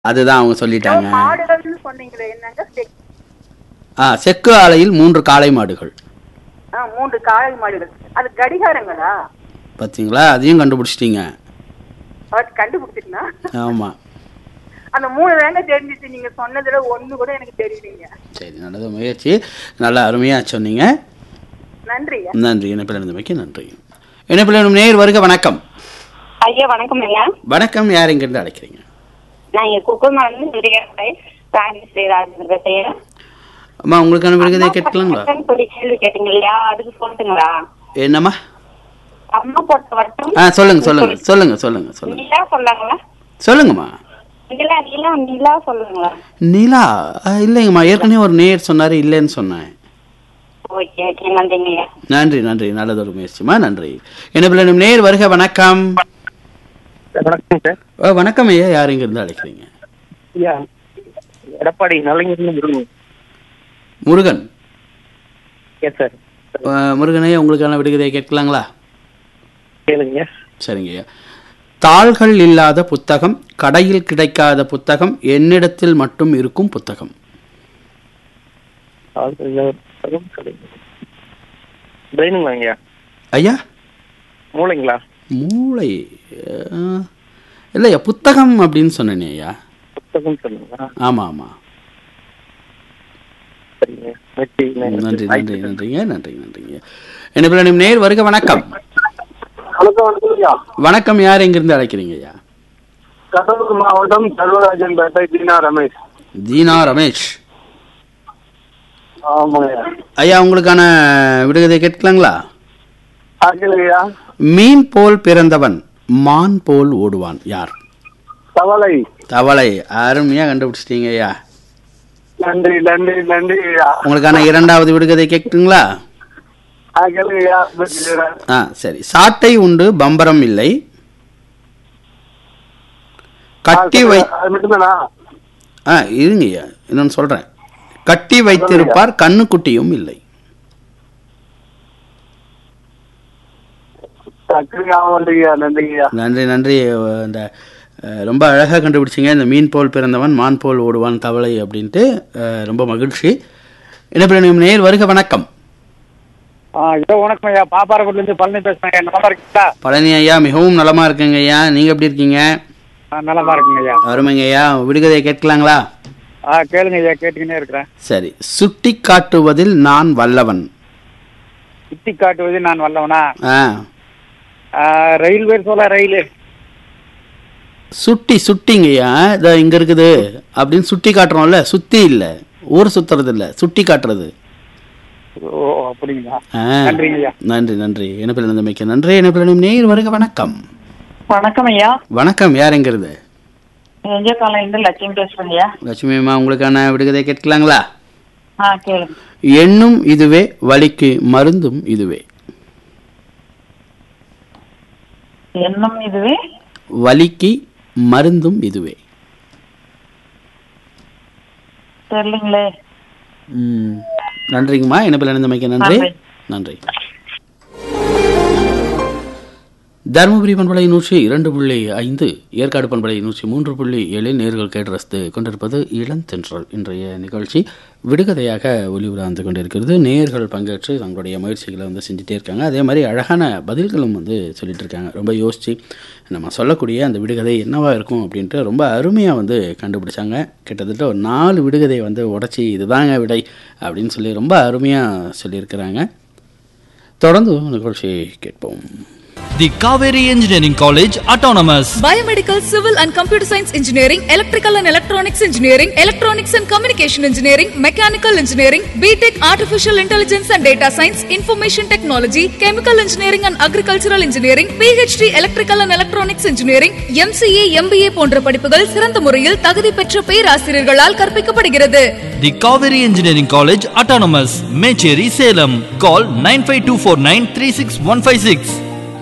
அதுதான் அவங்க சொல்லிட்டாங்க மாடுகள்னு சொன்னீங்களே என்னங்க செக்- ஆ செக்கு ஆலையில் மூன்று காளை மாடுகள் ஆ, மூன்று காளை மாடுகள் அது கடிகாரங்களா பார்த்தீங்களா அதையும் கண்டுபிடிச்சிட்டீங்க அவர் கண்டுபிடிச்சிட்டுனா ஆமாம் அந்த மூணு தாங்க தெரிஞ்சிச்சு நீங்க சொன்னதுல ஒண்ணு கூட எனக்கு தெரியலீங்க சரி நல்லது முயற்சி நல்லா அருமையாக சொன்னீங்க நன்றி நன்றி இணைப்பில் இருந்தமைக்கு நன்றி இணைப்பில் என்னும் நேர் வருக வணக்கம் ஐயா வணக்கம் ஐயா வணக்கம் யார் இங்கிருந்து அழைக்கிறீங்க நான் இங்க குக்குமரம் விரியாட்டை ராஜி ஸ்ரீராஜன் பேசுறேன் அம்மா உங்களுக்கான விருகதை கேட்கலாங்களா சொல்லி கேள்வி கேட்டீங்க இல்லையா அதுக்கு சொல்லுங்களா என்னம்மா அம்மா போட்ட வட்டம் ஆ சொல்லுங்க சொல்லுங்க சொல்லுங்க சொல்லுங்க சொல்லுங்க நிலா சொல்லாங்களா சொல்லுங்கம்மா நிலா நிலா நிலா சொல்லுங்களா நிலா ஆ, இல்லைங்கம்மா ஏற்கனவே ஒரு நேர் சொன்னார் இல்லைன்னு சொன்னேன் ஓகே ஓகே நன்றிங்க ஐயா நன்றி நன்றி நல்லதொரு முயற்சிமா நன்றி இணைப்பில் என்னும் நேர் வருக வணக்கம் வணக்கம் சார் ஓ, வணக்கம் ஐயா யார் இங்கிருந்து அழைக்கிறீங்க ஐயா எடப்பாடி நலைஞர்னு முருகன் முருகன் எஸ் சார் ஆ, முருகன் ஐயா உங்களுக்கான விடுகதையை கேட்கலாங்களா கேளுங்க சரிங்க ஐயா தாள்கள் இல்லாத புத்தகம் கடையில் கிடைக்காத புத்தகம் என்னிடத்தில் மட்டும் இருக்கும் புத்தகம் பிரெயினுங்களா ஐயா ஐயா மூளைங்களா மூளை ஆ, இல்லையா புத்தகம் அப்படின்னு சொன்னேனே ஐயா புத்தகம் சொல்லுங்களா ஆமாம் ஆமாம் சரிங்க நன்றி நன்றி நன்றி நன்றிங்க நன்றி நன்றிங்க என்ன பிள்ளை நேர் வருக வணக்கம் வணக்கம் வணக்கம் ஐயா வணக்கம் யார் எங்கிருந்து அழைக்கிறீங்க ஐயா கடலூர் மாவட்டம் சர்வராஜன் பேட்டை தீனா ரமேஷ் தீனா ரமேஷ் ஆமாங்க ஐயா ஐயா உங்களுக்கான விடுகதை கேட்கலாங்களா ஆக்கில் ஐயா மீன் போல் பிறந்தவன் மான் போல் ஓடுவான் யார் தவளை தவளை அருமையா கண்டுபிடிச்சிட்டீங்க ஐயா நன்றி நன்றி நன்றி ஐயா உங்களுக்கான இரண்டாவது விடுகதை கேட்குங்களா ஆக்கில் ஐயா பேசுகிறேன். ஆ சரி சாட்டை உண்டு பம்பரம் இல்லை கட்டி வை அது மட்டும்தானா ஆ இருங்க ஐயா இன்னொன்று சொல்றேன் கட்டி வைத்திருப்பார் கண்ணுக்குட்டியும் இல்லை சக்கரை ஆமாம் ஐயா நன்றி ஐயா நன்றி நன்றி அஹ் இந்த அஹ், ரொம்ப அழகாக கண்டுபிடிச்சிங்க இந்த மீன் போல் பிறந்தவன் மான் போல் ஓடுவான் தவளை அப்படின்ட்டு அஹ், ரொம்ப மகிழ்ச்சி என்ன நேர் வருக வணக்கம் ஆ இதோ வணக்கம் ஐயா பாப்பாரக்குடில இருந்து பழனி பேசுறேன் ஐயா நல்லா இருக்கீங்களா பழனி ஐயா மிகவும் நலமா இருக்குங்க ஐயா நீங்க எப்படி இருக்கீங்க ஆ நலமா இருக்குங்க ஐயா அருமைங்க ஐயா விடுகதையை கேட்கலாங்களா ஆ கேளுங்க ஐயா கேட்டுக்கினே இருக்கிறேன் சரி சுட்டி காட்டுவதில் நான் வல்லவன் சுத்தி காட்டுவது நான் வல்லவனா ஆ ஆ, ரயில்வே சொல்ல ரயில் சுட்டி சுட்டிங்கய்யா இதோ இங்க இருக்குது அப்படின்னு சுட்டி காட்டுறோம்ல சுத்தி இல்ல ஊர் சுத்துறது இல்ல சுட்டி காட்டுறது ஓ அப்படிங்களா ஆ. நன்றிங்க ஐயா நன்றி நன்றி இணைப்பில் இருந்தமைக்கு நன்றி இணைப்பில் நேர் வருக வணக்கம் வணக்கம் ஐயா வணக்கம் யார் எங்கிறது எங்க காலையில லட்சுமி பேசுறேன் ஐயா லட்சுமி அம்மா உங்களுக்கான விடுகதை கேட்கலாங்களா ஆ கேளுங்க எண்ணும் இதுவே வலிக்கு மருந்தும் இதுவே எண்ணம் இதுவே வலிக்கு மருந்தும் இதுவே தெரியலீங்களே ம். நன்றிங்கம்மா இணைப்பில் இருந்தமைக்கு நன்றி நன்றி. நன்றி தருமபுரி பண்பலை நூற்றி இரண்டு புள்ளி ஐந்து ஏற்காடு பண்பலை நூற்றி மூன்று புள்ளி ஏழில் நேர்கள் கேட்டு ரசித்து கொண்டிருப்பது இளந்தென்றல் இன்றைய நிகழ்ச்சி விடுகதையாக ஒளிபுராந்து கொண்டிருக்கிறது நேர்கள் பங்கேற்று தங்களுடைய முயற்சிகளை வந்து செஞ்சுட்டே இருக்காங்க அதே மாதிரி அழகான பதில்களும் வந்து சொல்லிட்டு இருக்காங்க ரொம்ப யோசித்து நம்ம சொல்லக்கூடிய அந்த விடுகதை என்னவா இருக்கும் அப்படின்ட்டு ரொம்ப அருமையாக வந்து கண்டுபிடிச்சாங்க கிட்டத்தட்ட ஒரு நாலு விடுகதை வந்து உடச்சி இதுதாங்க விடை அப்படின்னு சொல்லி ரொம்ப அருமையாக சொல்லியிருக்கிறாங்க தொடர்ந்து நிகழ்ச்சியை கேட்போம் The Kaveri Engineering College Autonomous. Biomedical, Civil and Computer Science Engineering, Electrical and Electronics Engineering, Electronics and Communication Engineering, Mechanical Engineering, BTech Artificial Intelligence and Data Science, Information Technology, Chemical Engineering and Agricultural Engineering, PhD Electrical and Electronics Engineering, MCA, MBA போன்ற படிப்புகள் சிறந்த முறையில் தகுதி பெற்ற பேராசிரியர்களால் கற்பிக்கப்படுகிறது The Kaveri Engineering College Autonomous. Mecheri Salem. Call 95249 36156.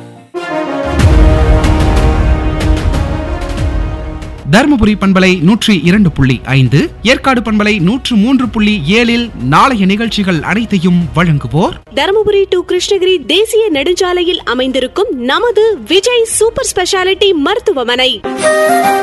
Dharmapuri பண்பலை நூற்றி இரண்டு புள்ளி ஐந்து ஏற்காடு பண்பலை நூற்று மூன்று புள்ளி ஏழில் நாளைய நிகழ்ச்சிகள் அனைத்தையும் வழங்குவோர் தருமபுரி டு கிருஷ்ணகிரி தேசிய நெடுஞ்சாலையில் அமைந்திருக்கும் நமது விஜய் சூப்பர் ஸ்பெஷாலிட்டி மருத்துவமனை